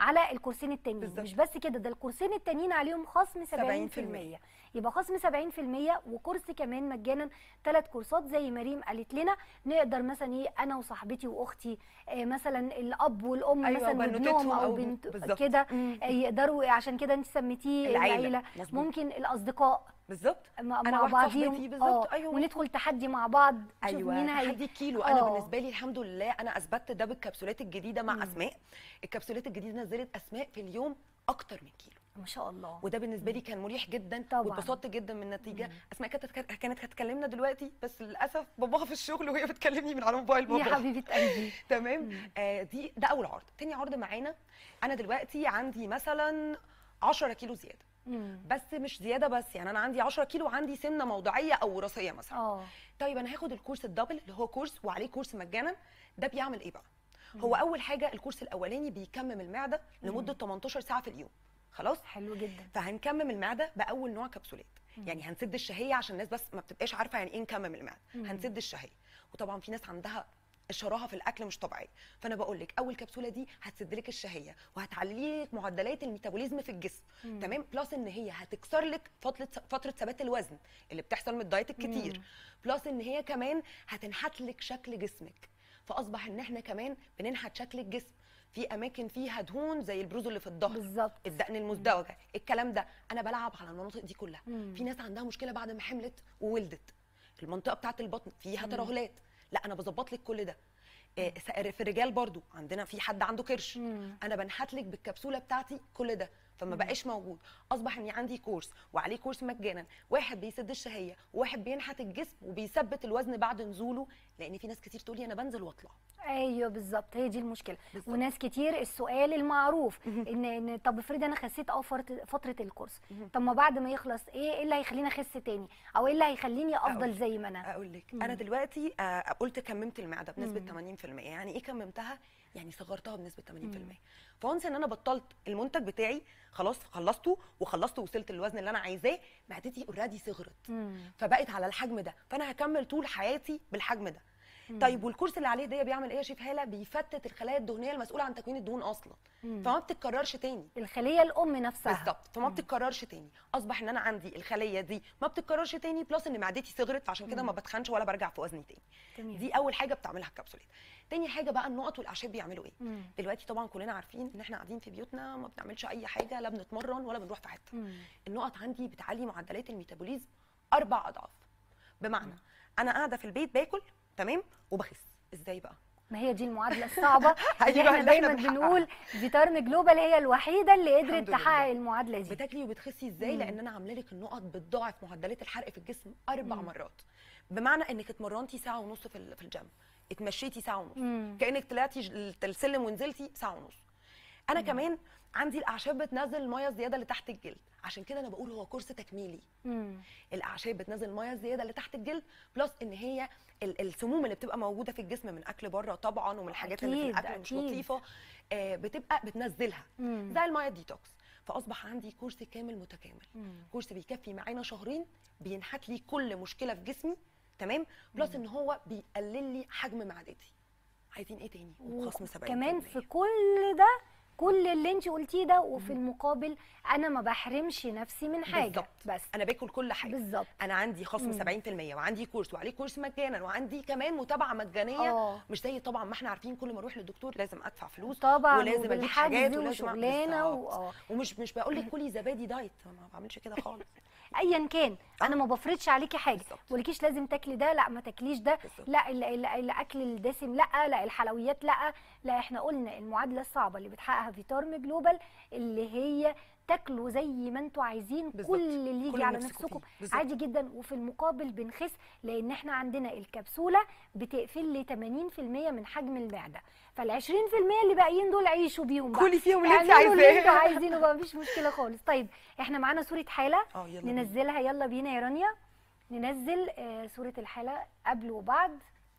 على الكورسين التانيين بالظبط. مش بس كده ده الكورسين التانيين عليهم خصم 70% 70%. يبقى خصم 70% وكورس كمان مجانا ثلاث كورسات زي مريم قالت لنا نقدر مثلا ايه انا وصاحبتي واختي آه مثلا الاب والام أيوة، مثلا بنوتتهم وابنهم او أو بنت بالظبط. كده مم. آه، يقدروا عشان كده انت سميتيه العيلة. العيله مظبوط. ممكن الاصدقاء بالظبط مع أنا مع واحدة صاحبتي بعضيهم بالظبط، آه، أيوة. وندخل تحدي مع بعض نشوف ايوه مين هي تحدي كيلو انا آه. بالنسبه لي الحمد لله انا اثبتت ده بالكبسولات الجديده مع مم. اسماء الكبسولات الجديده نزلت اسماء في اليوم اكتر من كيلو ما شاء الله وده بالنسبه لي كان مريح جدا طبعاً. واتبسطت جدا من النتيجه اسماء كانت كانت هتكلمنا دلوقتي بس للاسف باباها في الشغل وهي بتكلمني من على موبايل يا بابا حبيبه قلبي تمام آه دي ده اول عرض تاني عرض معانا انا دلوقتي عندي مثلا 10 كيلو زياده مم. بس مش زياده بس يعني انا عندي 10 كيلو وعندي سمنه موضعيه او وراثيه مثلا اه طيب انا هاخد الكورس الدبل اللي هو كورس وعليه كورس مجانا ده بيعمل ايه بقى هو اول حاجه الكورس الاولاني بيكمم المعده لمده 18 ساعه في اليوم خلاص حلو جدا فهنكمم المعده باول نوع كبسولات يعني هنسد الشهيه عشان الناس بس ما بتبقاش عارفه يعني ايه نكمم المعده هنسد الشهيه وطبعا في ناس عندها الشراهه في الاكل مش طبيعيه فانا بقول لك اول كبسوله دي هتسد لك الشهيه وهتعلي لك معدلات الميتابوليزم في الجسم تمام بلس ان هي هتكسر لك فتره فتره ثبات الوزن اللي بتحصل من الدايت الكتير بلس ان هي كمان هتنحت لك شكل جسمك فاصبح ان احنا كمان بننحت شكل الجسم في اماكن فيها دهون زي البروز اللي في الظهر بالظبط الدقن المزدوجه الكلام ده انا بلعب على المناطق دي كلها مم. في ناس عندها مشكله بعد ما حملت وولدت المنطقه بتاعه البطن فيها ترهلات لا انا بظبط لك كل ده آه، س- في الرجال برضو عندنا في حد عنده كرش مم. انا بنحت لك بالكبسوله بتاعتي كل ده فما بقاش موجود اصبح اني عندي كورس وعليه كورس مجانا واحد بيسد الشهيه وواحد بينحت الجسم وبيثبت الوزن بعد نزوله لان في ناس كتير تقول لي انا بنزل واطلع ايوه بالظبط هي دي المشكله بالظبط. وناس كتير السؤال المعروف ان ان طب افرض انا خسيت اه فتره فتره الكورس طب ما بعد ما يخلص ايه ايه اللي هيخليني اخس تاني او ايه اللي هيخليني افضل أقول. زي ما انا اقول لك انا دلوقتي آه، قلت كممت المعده بنسبه 80% يعني ايه كممتها يعني صغرتها بنسبه 80% فونس ان انا بطلت المنتج بتاعي خلاص خلصته وخلصت وصلت للوزن اللي انا عايزاه معدتي اوريدي صغرت مم. فبقت على الحجم ده فانا هكمل طول حياتي بالحجم ده طيب والكورس اللي عليه ده بيعمل ايه يا شيف هاله بيفتت الخلايا الدهنيه المسؤوله عن تكوين الدهون اصلا فما بتتكررش تاني الخليه الام نفسها بالظبط فما بتتكررش تاني اصبح ان انا عندي الخليه دي ما بتتكررش تاني بلس ان معدتي صغرت فعشان كده ما بتخنش ولا برجع في وزني تاني تمام. دي اول حاجه بتعملها الكبسولات تاني حاجه بقى النقط والاعشاب بيعملوا ايه مم. دلوقتي طبعا كلنا عارفين ان احنا قاعدين في بيوتنا ما بنعملش اي حاجه لا بنتمرن ولا بنروح في حته مم. النقط عندي بتعلي معدلات الميتابوليزم اربع اضعاف بمعنى انا قاعده في البيت باكل تمام وبخس ازاي بقى ما هي دي المعادله الصعبه اللي أيوة، احنا اللي إحنا دايما بنحققها. بنقول فيتارم جلوبال هي الوحيده اللي قدرت الحمد تحقق لله. المعادله دي بتاكلي وبتخسي ازاي لان انا عامله لك النقط بتضاعف معدلات الحرق في الجسم اربع مرات بمعنى انك اتمرنتي ساعه ونص في ال- في الجيم اتمشيتي ساعه ونص مم. كانك طلعتي ج- السلم ونزلتي ساعه ونص انا كمان عندي الاعشاب بتنزل الميه الزياده اللي تحت الجلد عشان كده انا بقول هو كورس تكميلي مم. الاعشاب بتنزل الميه الزياده اللي تحت الجلد بلس ان هي ال- السموم اللي بتبقى موجوده في الجسم من اكل بره طبعا ومن الحاجات اللي في أكيد، الاكل مش أكيد. لطيفه آه، بتبقى بتنزلها مم. زي الميه الديتوكس فاصبح عندي كورس كامل متكامل مم. كورس بيكفي معانا شهرين بينحت لي كل مشكله في جسمي تمام بلس ان هو بيقلل لي حجم معدتي عايزين ايه تاني وخصم 70% كمان في كل ده كل اللي انت قلتيه ده وفي المقابل انا ما بحرمش نفسي من حاجه بالظبط. بس انا باكل كل حاجه بالظبط انا عندي خصم 70% وعندي كورس وعليه كورس مجانا وعندي كمان متابعه مجانيه آه. مش زي طبعا ما احنا عارفين كل ما اروح للدكتور لازم ادفع فلوس طبعا ولازم اجيب وبالحجز حاجات ولازم وشغلانه و... بالظبط. آه. ومش مش بقول لك كلي زبادي دايت ما بعملش كده خالص ايا كان انا ما بفرضش عليكي حاجه بالظبط. ولكيش لازم تاكلي ده لا ما تاكليش ده بالظبط. لا ال- ال- الاكل الدسم لا لا الحلويات لا لا احنا قلنا المعادله الصعبه اللي بتحققها فيتارم جلوبال اللي هي تاكلوا زي ما انتوا عايزين بالظبط. كل اللي كل يجي على اللي نفسكم نفسكم فيه. بالظبط. عادي جدا وفي المقابل بنخس لان احنا عندنا الكبسوله بتقفل لي 80% من حجم المعده فال 20% اللي باقيين دول عيشوا بيهم بقى كلي فيهم اللي انت اعملوا اللي انتوا عايزاه عايزينه بقى مفيش مشكله خالص طيب احنا معانا صوره حاله اه يلا بينا. ننزلها يلا بينا يا رانيا ننزل آه، صورة الحالة قبل وبعد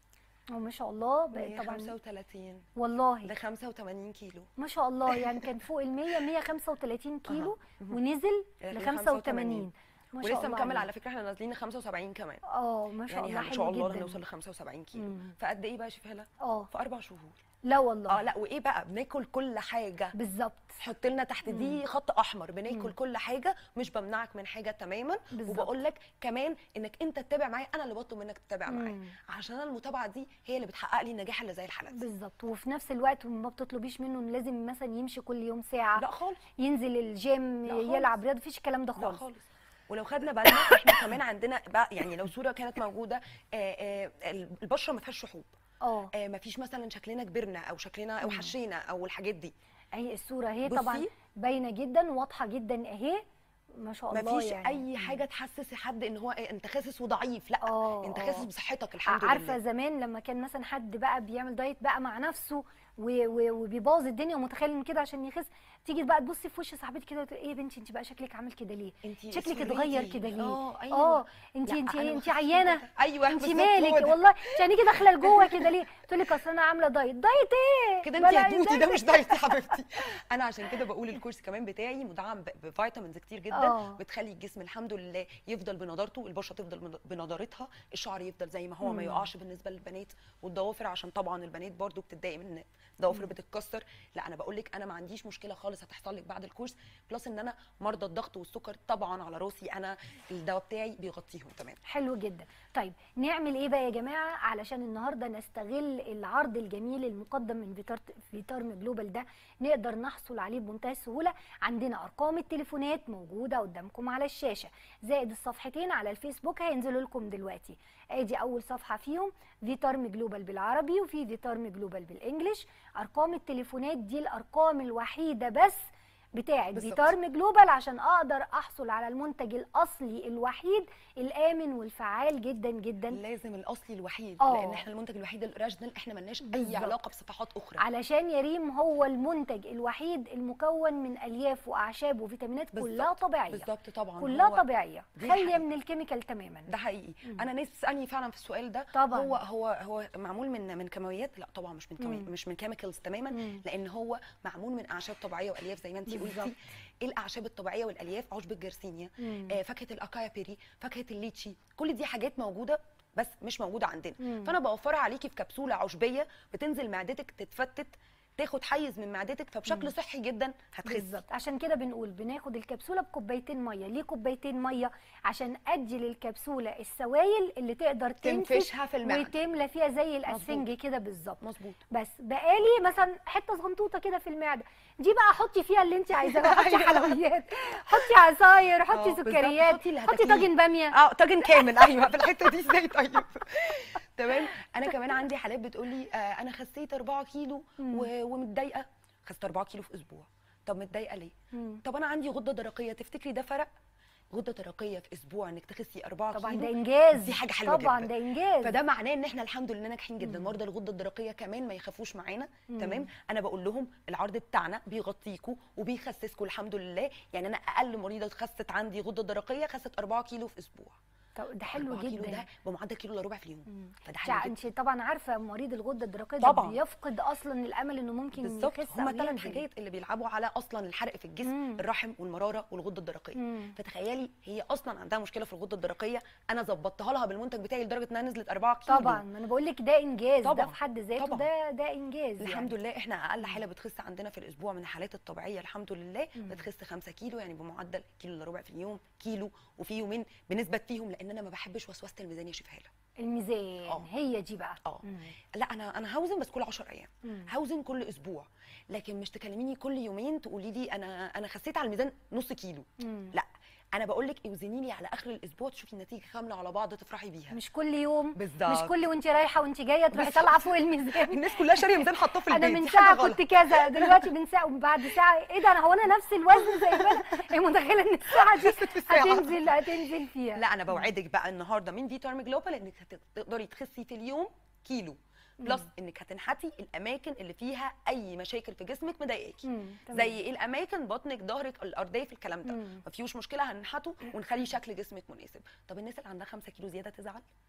وما شاء الله بقت طبعا 135 والله ده 85 كيلو ما شاء الله يعني كان فوق ال 100 135 كيلو أها. ونزل ل ل 85 ما شاء ولسه الله مكمل عليك. على فكره احنا نازلين 75 كمان اه ما شاء يعني الله ان حلو شاء الله جدا هنوصل ل 75 كيلو مم. فقد ايه بقى يا شيف هلا اه في اربع شهور لا والله اه لا وايه بقى بناكل كل حاجه بالظبط حط لنا تحت دي خط احمر بناكل مم. كل حاجه مش بمنعك من حاجه تماما بالظبط. وبقول لك كمان انك انت تتابع معايا انا اللي بطلب منك تتابع معايا مم. عشان أنا المتابعه دي هي اللي بتحقق لي النجاح اللي زي الحلقه دي بالظبط وفي نفس الوقت ما بتطلبيش منه إن لازم مثلا يمشي كل يوم ساعه لا خالص ينزل الجيم لا خالص. يلعب رياضه مفيش الكلام ده لا خالص خالص ولو خدنا بالنا احنا كمان عندنا بقى يعني لو صوره كانت موجوده آه، آه، البشره ما فيهاش شحوب اه آه، ما فيش مثلا شكلنا كبرنا او شكلنا او مم. حشينا او الحاجات دي اهي الصوره اهي بصي. طبعا باينه جدا واضحه جدا اهي ما شاء ما الله فيش يعني اي حاجه تحسس حد ان هو إيه، انت خاسس وضعيف لا اه انت آه. خاسس بصحتك الحمد عارفه لله زمان لما كان مثلا حد بقى بيعمل دايت بقى مع نفسه و- و- وبيبوظ الدنيا ومتخيل ان كده عشان يخس تيجي بقى تبصي في وش صاحبتك كده وتقول ايه يا بنتي انت بقى شكلك عامل كده ليه انت شكلك اسمريتي. اتغير كده ليه اه ايوه اه انت لا، انت أنا انت بخس كده. عيانه ايوه انت بالظبط، مالك هو ده. والله انت هنيجي داخله لجوه كده ليه تقول لك اصل انا عامله دايت دايت ايه كده انت بلا- هتموتي ده مش دايت يا حبيبتي انا عشان كده بقول الكورس كمان بتاعي مدعم ب- بفيتامينز كتير جدا اه. بتخلي الجسم الحمد لله يفضل بنضارته البشره تفضل بن- بنضارتها الشعر يفضل زي ما هو ما مم. يقعش بالنسبه للبنات والضوافر عشان طبعا البنات برضو بتتضايق من الضوافر بتتكسر لا انا بقول لك انا ما عنديش مشكله خالص هتحصل لك بعد الكورس بلس ان انا مرضى الضغط والسكر طبعا على راسي انا الدواء بتاعي بيغطيهم تمام حلو جدا طيب نعمل ايه بقى يا جماعه علشان النهارده نستغل العرض الجميل المقدم من فيتارت فيتارم جلوبال ده نقدر نحصل عليه بمنتهى السهوله عندنا ارقام التليفونات موجوده قدامكم على الشاشه زائد الصفحتين على الفيسبوك هينزلوا لكم دلوقتي ادي اول صفحه فيهم فيتارم جلوبال بالعربي وفي فيتارم جلوبال بالانجلش ارقام التليفونات دي الارقام الوحيده بس بتاعه بالظبط. فيتارم جلوبال عشان اقدر احصل على المنتج الاصلي الوحيد الامن والفعال جدا جدا لازم الاصلي الوحيد اه. لان احنا المنتج الوحيد الاوريجينال احنا ملناش اي بالظبط. علاقه بصفحات اخرى علشان يا ريم هو المنتج الوحيد المكون من الياف واعشاب وفيتامينات كلها بالظبط. طبيعيه بالظبط طبعا كلها هو طبيعيه دي خاليه الحقيقة. من الكيميكال تماما ده حقيقي مم. انا ناس بتسالني فعلا في السؤال ده طبعاً. هو هو هو معمول من من كيماويات لا طبعا مش من كيماويات مم. مش من كيميكالز تماما مم. لان هو معمول من اعشاب طبيعيه والياف زي ما انت بالظبط. قلتي ايه الاعشاب الطبيعيه والالياف عشب الجرسينيا مم. آه فاكهه الاكايا بيري فاكهه الليتشي كل دي حاجات موجوده بس مش موجوده عندنا مم. فانا بوفرها عليكي في كبسوله عشبيه بتنزل معدتك تتفتت تاخد حيز من معدتك فبشكل مم. صحي جدا هتخسي بالظبط عشان كده بنقول بناخد الكبسوله بكوبايتين ميه ليه كوبايتين ميه عشان ادي للكبسوله السوائل اللي تقدر تنفش تنفشها في المعده وتملى فيها زي الاسفنج كده بالظبط مظبوط بس بقالي مثلا حته صغنطوطه كده في المعده دي بقى حطي فيها اللي انت عايزاه حطي أيوة. حلويات حطي عصاير اه، حطي بالظبط. سكريات حطي اللي حطي هتاكليه. طاجن باميه اه طاجن كامل ايوه في الحته دي ازاي طيب تمام انا كمان عندي حالات بتقول لي آه انا خسيت 4 كيلو مم. و- ومتضايقه خسيت 4 كيلو في اسبوع طب متضايقه ليه مم. طب انا عندي غده درقيه تفتكري ده فرق غده درقيه في اسبوع انك تخسي 4 طبعا كيلو ده انجاز دي حاجة حلوة طبعا جدا. ده انجاز فده معناه ان احنا الحمد لله ناجحين جدا مم. مرضى الغده الدرقيه كمان ما يخافوش معانا مم. تمام انا بقول لهم العرض بتاعنا بيغطيكوا وبيخسسكوا الحمد لله يعني انا اقل مريضه خست عندي غده درقيه خست 4 كيلو في اسبوع طب ده حلو 4 كيلو جدا ده بمعدل كيلو الا ربع في اليوم مم. فده حلو شع- جدا انت طبعا عارفه مريض الغده الدرقيه ده طبعاً. بيفقد اصلا الامل انه ممكن بالظبط يخس هما أو الثلاث ينزل. حاجات اللي بيلعبوا على اصلا الحرق في الجسم مم. الرحم والمراره والغده الدرقيه مم. فتخيلي هي اصلا عندها مشكله في الغده الدرقيه انا ظبطتها لها بالمنتج بتاعي لدرجه انها نزلت 4 كيلو طبعا ما انا بقول لك ده انجاز ده طبعاً. في حد ذاته طبعاً. ده ده انجاز الحمد يعني. لله احنا اقل حاله بتخس عندنا في الاسبوع من الحالات الطبيعيه الحمد لله مم. بتخس 5 كيلو يعني بمعدل كيلو الا ربع في اليوم كيلو وفي يومين بنثبت فيهم لان انا ما بحبش وسوسه الميزان يا شيف هاله الميزان آه. هي دي بقى اه مم. لا انا انا هوزن بس كل 10 ايام مم. هوزن كل اسبوع لكن مش تكلميني كل يومين تقولي لي انا انا خسيت على الميزان نص كيلو مم. لا انا بقول لك اوزني لي على اخر الاسبوع تشوفي النتيجه كامله على بعض تفرحي بيها مش كل يوم مش بالظبط. كل وانت رايحه وانت جايه تروحي بالظبط. طالعه فوق الميزان الناس كلها شاريه ميزان حاطاه في انا البيت من دي حاجة ساعه غلط. كنت كذا دلوقتي من ساعه وبعد ساعه ايه ده انا هو انا نفس الوزن زي ما انا هي متخيله ان الساعه دي في الساعة. هتنزل هتنزل فيها لا انا بوعدك بقى النهارده من فيتارم جلوبال انك هتقدري تخسي في اليوم كيلو بلس انك هتنحتي الاماكن اللي فيها اي مشاكل في جسمك مضايقاكي مم. تمام. زي ايه الاماكن بطنك ظهرك الارداف الكلام ده مم. ما فيهوش مشكله هننحته ونخلي شكل جسمك مناسب طب الناس اللي عندها 5 كيلو زياده تزعل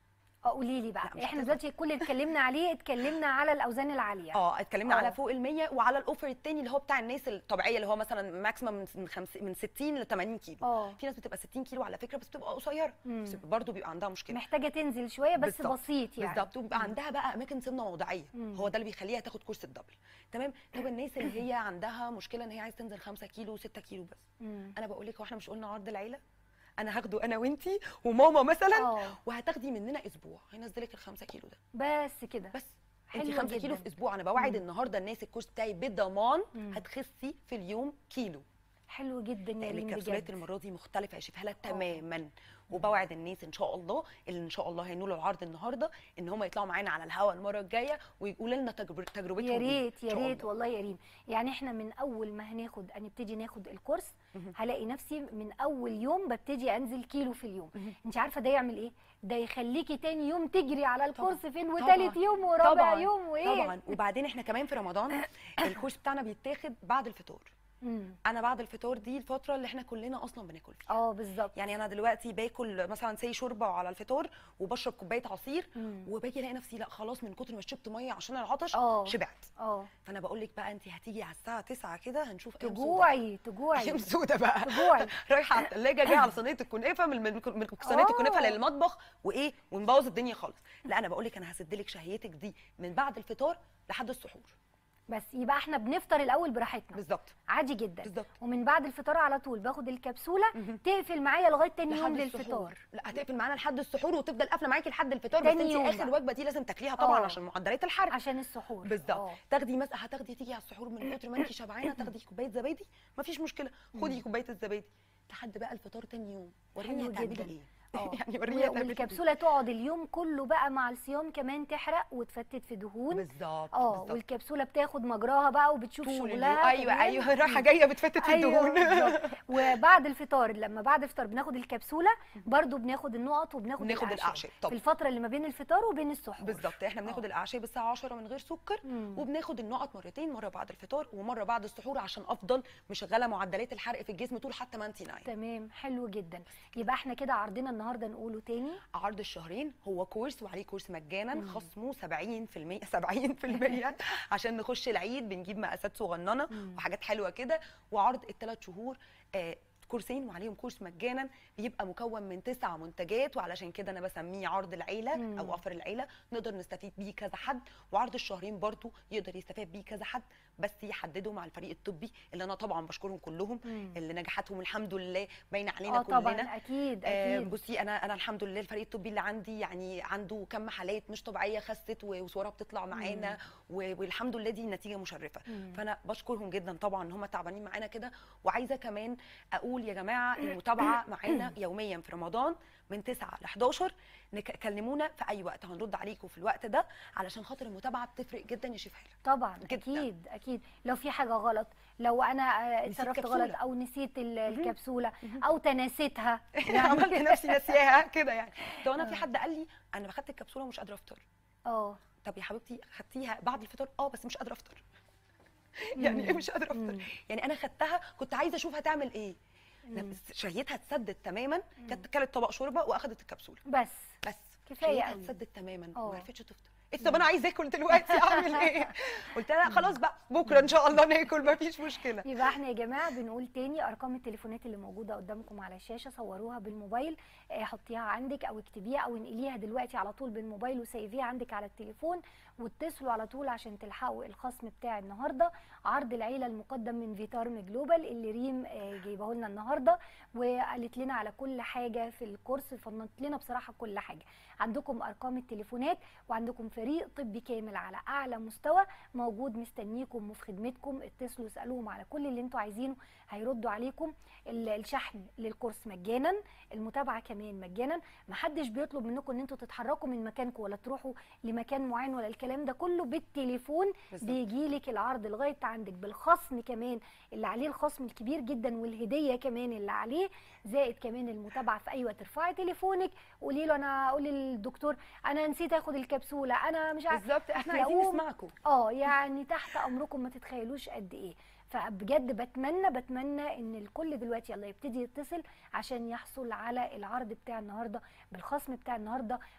اه قولي لي لا، بقى مش احنا هتظبط. دلوقتي كل اللي اتكلمنا عليه اتكلمنا على الاوزان العاليه اه اتكلمنا آه. على فوق ال 100 وعلى الاوفر التاني اللي هو بتاع الناس الطبيعيه اللي هو مثلا ماكسيمم من من خمس- من 60 ل 80 كيلو اه في ناس بتبقى 60 كيلو على فكره بس بتبقى قصيره مم. بس برضه بيبقى عندها مشكله محتاجه تنزل شويه بس بالظبط. بسيط يعني بالظبط وبيبقى عندها بقى اماكن سمنه موضعيه مم. هو ده اللي بيخليها تاخد كورس الدبل تمام طب الناس اللي هي عندها مشكله ان هي عايزه تنزل 5 كيلو 6 كيلو بس مم. انا بقول لك هو احنا مش قلنا عرض العيله انا هاخده انا وانتي وماما مثلا اه وهتاخدي مننا اسبوع هينزلك ال 5 كيلو ده بس كده بس حلوة انت 5 كيلو جداً. في اسبوع انا بوعد مم. النهارده الناس الكورس بتاعي بالضمان مم. هتخسي في اليوم كيلو حلو جدا يا لان ريم الكبسولات بجد المره دي مختلفه هشوفها لها آه. تماما وبوعد الناس ان شاء الله اللي ان شاء الله هينولوا العرض النهارده ان هم يطلعوا معانا على الهوا المره الجايه ويقولوا لنا تجرب- تجربتهم يا إيه. ريت إن يا شاء ريت الله. والله يا ريم يعني احنا من اول ما هناخد هنبتدي ناخد الكورس مهم. هلاقي نفسي من اول يوم ببتدي انزل كيلو في اليوم مهم. انت عارفه ده يعمل ايه ده يخليكي تاني يوم تجري على الكورس فين طبعاً. وتالت يوم ورابع طبعا يوم وايه طبعا وبعدين احنا كمان في رمضان الكورس بتاعنا بيتاخد بعد الفطار مم. انا بعد الفطار دي الفتره اللي احنا كلنا اصلا بناكل فيها اه بالظبط يعني انا دلوقتي باكل مثلا سي شوربه على الفطار وبشرب كوبايه عصير مم. وباجي الاقي نفسي لا خلاص من كتر ما شربت ميه عشان العطش اه. شبعت اه فانا بقول لك بقى انت هتيجي على الساعه 9 كده هنشوف أيام سودة. تجوعي تجوعي ايام سودة بقى تجوعي رايحه على الثلاجه جايه على صينيه الكنافه من من من صينيه آه. الكنافه للمطبخ وايه ونبوظ الدنيا خالص لا انا بقول لك انا هسد لك شهيتك دي من بعد الفطار لحد السحور بس يبقى احنا بنفطر الاول براحتنا بالظبط عادي جدا بالظبط ومن بعد الفطار على طول باخد الكبسوله مهم. تقفل معايا لغايه تاني يوم لحد السحور. للفطار لا هتقفل معانا لحد السحور وتفضل قافله معاكي لحد الفطار بس تاني انت يوم اخر بقى. وجبه دي لازم تاكليها طبعا آه. عشان معدلات الحرق عشان السحور بالظبط اه. تاخدي مثلا هتاخدي تيجي على السحور من كتر ما انت شبعانه تاخدي كوبايه زبادي مفيش مشكله خدي كوبايه الزبادي لحد بقى الفطار تاني يوم وريني حلو هتعملي جدا. ايه اه. يعني وريني و- هتعملي ايه والكبسوله تقعد اليوم كله بقى مع الصيام كمان تحرق وتفتت في دهون بالظبط اه بالظبط. والكبسوله بتاخد مجراها بقى وبتشوف طول اليوم. شغلها ايوه كمان. ايوه رايحه جايه بتفتت في ايوه الدهون بالظبط. وبعد الفطار لما بعد الفطار بناخد الكبسوله برضو بناخد النقط وبناخد بناخد الاعشاب الأعشاب في طبعا. الفتره اللي ما بين الفطار وبين السحور بالظبط احنا بناخد اه. الاعشاب الساعه 10 من غير سكر مم. وبناخد النقط مرتين مره بعد الفطار ومره بعد السحور عشان افضل مشغله معدلات الحرق في الجسم طول حتى ما انت نايمه تمام حلو جدا يبقى احنا كده عرضنا النهارده نقوله تاني عرض الشهرين هو كورس وعليه كورس مجانا مم. خصمه 70% 70% عشان نخش العيد بنجيب مقاسات صغننه مم. وحاجات حلوه كده وعرض الثلاث شهور آه كورسين وعليهم كورس مجانا بيبقى مكون من تسع منتجات وعلشان كده انا بسميه عرض العيله مم. او اوفر العيله نقدر نستفيد بيه كذا حد وعرض الشهرين برضو يقدر يستفاد بيه كذا حد بس يحددوا مع الفريق الطبي اللي انا طبعا بشكرهم كلهم مم. اللي نجاحاتهم الحمد لله باينه علينا اه طبعا كلنا اكيد آه، اكيد بصي انا انا الحمد لله الفريق الطبي اللي عندي يعني عنده كم حالات مش طبيعيه خست و- وصورها بتطلع معانا و- والحمد لله دي نتيجه مشرفه مم. فانا بشكرهم جدا طبعا ان هم تعبانين معانا كده وعايزه كمان اقول يا جماعه المتابعه معانا يوميا في رمضان من 9 ل 11 نك- كلمونا في اي وقت هنرد عليكم في الوقت ده علشان خاطر المتابعه بتفرق جدا يا شيف هاله طبعا جداً. اكيد اكيد لو في حاجه غلط لو انا آه، نسيت اتصرفت كبسولة. غلط او نسيت ال- مهم. الكبسوله او تناسيتها عملت نفسي ناسياها كده يعني لو انا في آه. حد قال لي انا خدت الكبسوله ومش قادره افطر اه طب يا حبيبتي خدتيها بعد الفطار اه بس مش قادره افطر يعني ايه مش قادره افطر مم. يعني انا خدتها كنت عايزه اشوف هتعمل ايه مم. شهيتها اتسدت تماما كانت كلت طبق شوربه واخدت الكبسوله بس بس كفاية شهيتها قوي. اتسدت تماما اه. وما عرفتش تفطر قلت طب انا عايزه اكل دلوقتي اعمل ايه قلت لها خلاص بقى بكره ان شاء الله ناكل ما فيش مشكله يبقى احنا يا جماعه بنقول تاني ارقام التليفونات اللي موجوده قدامكم على الشاشه صوروها بالموبايل آه، حطيها عندك او اكتبيها او انقليها دلوقتي على طول بالموبايل وسيفيها عندك على التليفون واتصلوا على طول عشان تلحقوا الخصم بتاع النهارده عرض العيله المقدم من فيتارم جلوبال اللي ريم آه، جايبه لنا النهارده وقالت لنا على كل حاجه في الكورس فنت لنا بصراحه كل حاجه عندكم ارقام التليفونات وعندكم فريق طبي كامل على اعلى مستوى موجود مستنيكم وفي خدمتكم اتصلوا اسالوهم على كل اللي انتوا عايزينه هيردوا عليكم ال- الشحن للكورس مجانا المتابعه كمان مجانا محدش بيطلب منكم ان انتوا تتحركوا من مكانكم ولا تروحوا لمكان معين ولا الكلام ده كله بالتليفون بالظبط. بيجي لك العرض لغايه عندك بالخصم كمان اللي عليه الخصم الكبير جدا والهديه كمان اللي عليه زائد كمان المتابعه في اي وقت ارفعي تليفونك قولي له انا قولي للدكتور انا نسيت اخد الكبسوله انا مش عارفه بالظبط احنا عايزين هتلاقوهم- نسمعكم اه يعني تحت امركم ما تتخيلوش قد ايه فبجد بتمنى بتمنى ان الكل دلوقتي يلا يبتدي يتصل عشان يحصل على العرض بتاع النهارده بالخصم بتاع النهارده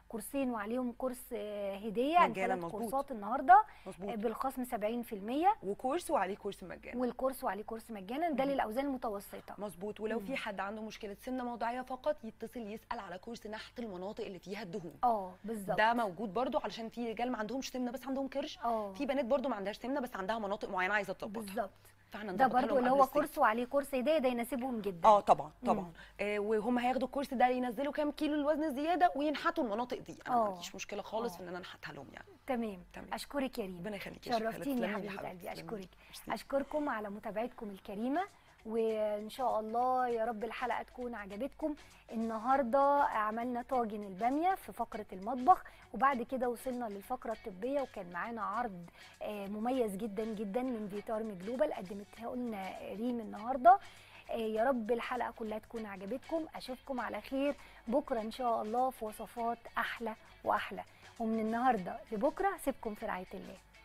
كورسين وعليهم كورس آه، هديه عن مجانا، ثلاث مظبوط. كورسات النهارده آه، مظبوط بالخصم 70% وكورس وعليه كورس مجاني والكورس وعليه كورس مجانا ده للاوزان المتوسطه مظبوط ولو في حد عنده مشكله سمنه موضعيه فقط يتصل يسال على كورس نحت المناطق اللي فيها الدهون اه بالظبط ده موجود برضو علشان في رجال ما عندهمش سمنه بس عندهم كرش اه في بنات برضو ما عندهاش سمنه بس عندها مناطق معينه عايزه تظبطها بالظبط فاحنا ده نظبطها برضو لهم اللي قبل هو الصيف. كورس وعليه كورس هديه ده يناسبهم جدا اه طبعا مم. طبعا آه وهم هياخدوا الكورس ده ينزلوا كام كيلو الوزن الزياده وينحتوا المناطق دي انا ما آه. عنديش مشكله خالص آه. في ان انا انحتها لهم يعني تمام تمام. اشكرك يا ريم ربنا يخليكي يا شيخة. شرفتيني يا تسلمي لي حبيبه قلبي تسلمي. اشكرك ميرسي. اشكركم على متابعتكم الكريمه وان شاء الله يا رب الحلقه تكون عجبتكم النهارده عملنا طاجن الباميه في فقره المطبخ وبعد كده وصلنا للفقره الطبيه وكان معانا عرض آه، مميز جدا جدا من فيتارم جلوبال قدمتها لنا ريم النهارده آه، يا رب الحلقه كلها تكون عجبتكم اشوفكم على خير بكره ان شاء الله في وصفات احلى واحلى ومن النهارده لبكره سيبكم في رعايه الله